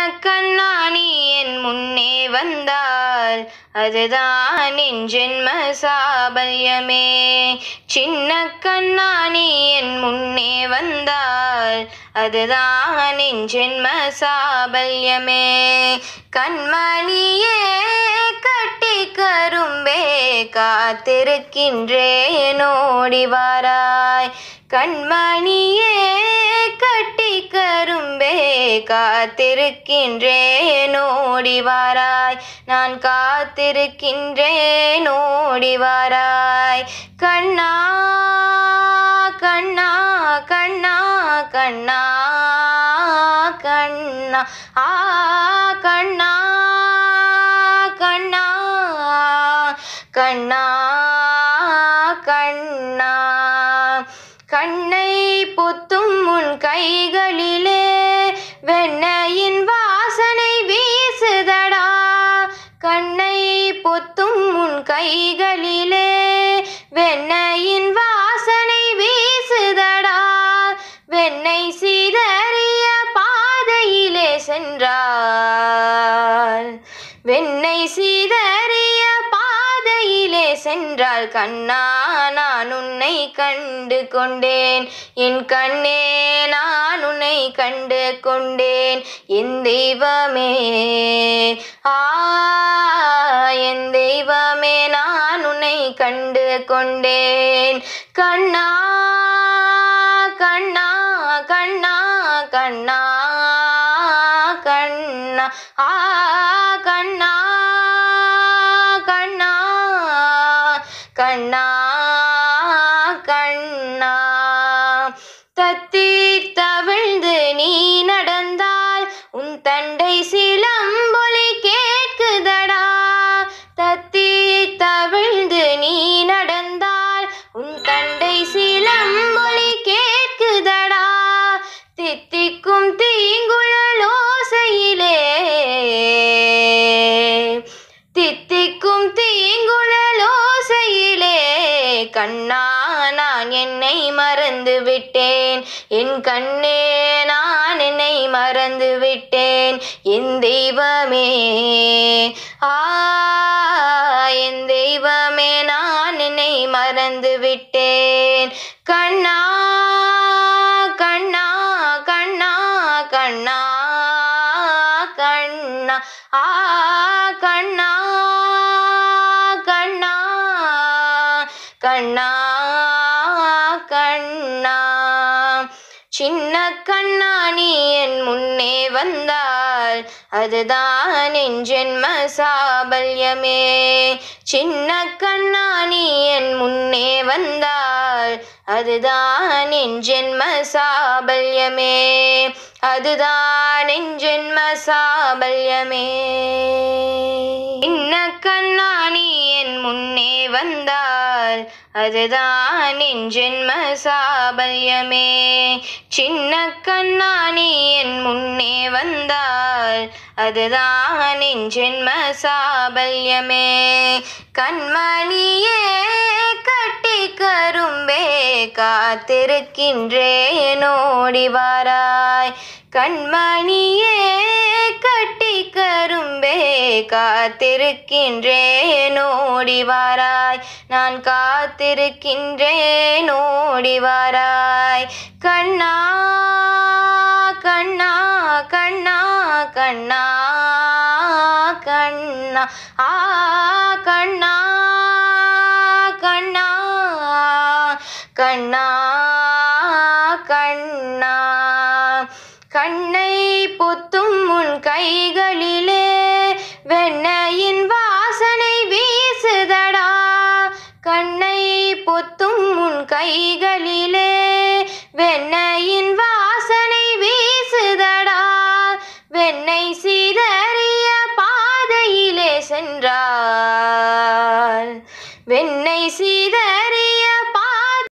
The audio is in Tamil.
கண்ணாணி என் முன்னே வந்தால் அதுதான் என் ஜென்ம சாபல்யமே சின்ன கண்ணாணி என் முன்னே வந்தால் அதுதான் என் ஜென்ம சாபல்யமே கண்மணியே கட்டி கரும்பே காத்திருக்கின்றேன் ஓடி வாராய் கண்மணியே கட்டி கரும்பே காத்திருக்கின்றேன் ஓடி வாராய் நான் காத்திருக்கின்றேன் ஓடி வாராய் கண்ணா கண்ணா கண்ணா கண்ணா கண்ணா ஆ கண்ணா கண்ணா கண்ணா கண்ணா கண்ணை பொத்தும் உன் கைகளிலே வெண்ணையின் வாசனை வீசுதடா கண்ணை பொத்தும் உன் கைகளிலே வெண்ணையின் வாசனை வீசுதடா வெண்ணை சீதறிய பாதையிலே சென்றால் வெண்ணை சீதறிய பாதையிலே சென்றால் கண்ணா நான் உன்னை கண்டு கொண்டேன் என் கண்ணே நான் உன்னை கண்டு கொண்டேன் என் தெய்வமே ஆ என் தெய்வமே நான் உன்னை கண்டு கொண்டேன் கண்ணா கண்ணா கண்ணா கண்ணா கண்ணா ஆ கண்ணா கண்ணா கண்ணா கண்ணா தத்தி தவிழ்ந்து நீ நடந்தால் உன் தண்டை சிலம்பொலி கேட்குதடா தத்தி தவிழ்ந்து நீ நடந்தால் உன் தண்டை சிலம்பொலி கேட்குதடா தித்திக்கும் தீங்குழலோசையிலே தித்திக்கும் தீங்குழலோசையிலே கண்ணா நான் என்னை மறந்து விட்டேன் என் கண்ணே நான் என்னை மறந்து விட்டேன் என் தெய்வமே ஆ என் தெய்வமே நான் என்னை மறந்து விட்டேன் கண்ணா கண்ணா கண்ணா கண்ணா கண்ணா ஆ கண்ணா கண்ணா கண்ணா கண்ணா சின்ன கண்ணாணி என் முன்னே வந்தால் அதுதான் என் ஜென்ம சாபல்யமே சின்ன கண்ணாணி என் முன்னே வந்தால் அதுதான் என் ஜென்ம சாபல்யமே அதுதான் என் ஜென்ம சாபல்யமே சின்ன கண்ணாணி என் முன்னே வந்தால் அதுதான் என் ஜென்ம சாபல்யமே சின்ன கண்ணாணி என் முன்னே வந்தால் அதுதான் என் ஜென்ம சாபல்யமே கண்மணியே கட்டி கரும்பே காத்திருக்கின்றேன் ஓடி வாராய் கண்மணியே கட்டி கரும்பே காத்திருக்கின்றேன் ஓடி வாராய் நான் காத்திருக்கின்றேன் ஓடி வாராய் கண்ணா கண்ணா கண்ணா கண்ணா கண்ணா ஆ கண்ணா கண்ணா கண்ணா கண்ணா கண்ணை பொத்தும் உன் கைகளிலே வெண்ணையின் வாசனை வீசுதடா கண்ணை பொத்தும் உன் கைகளிலே வெண்ணையின் வாசனை வீசுதடா வெண்ணை சீதறிய பாதையிலே சென்றால் வெண்ணை சீ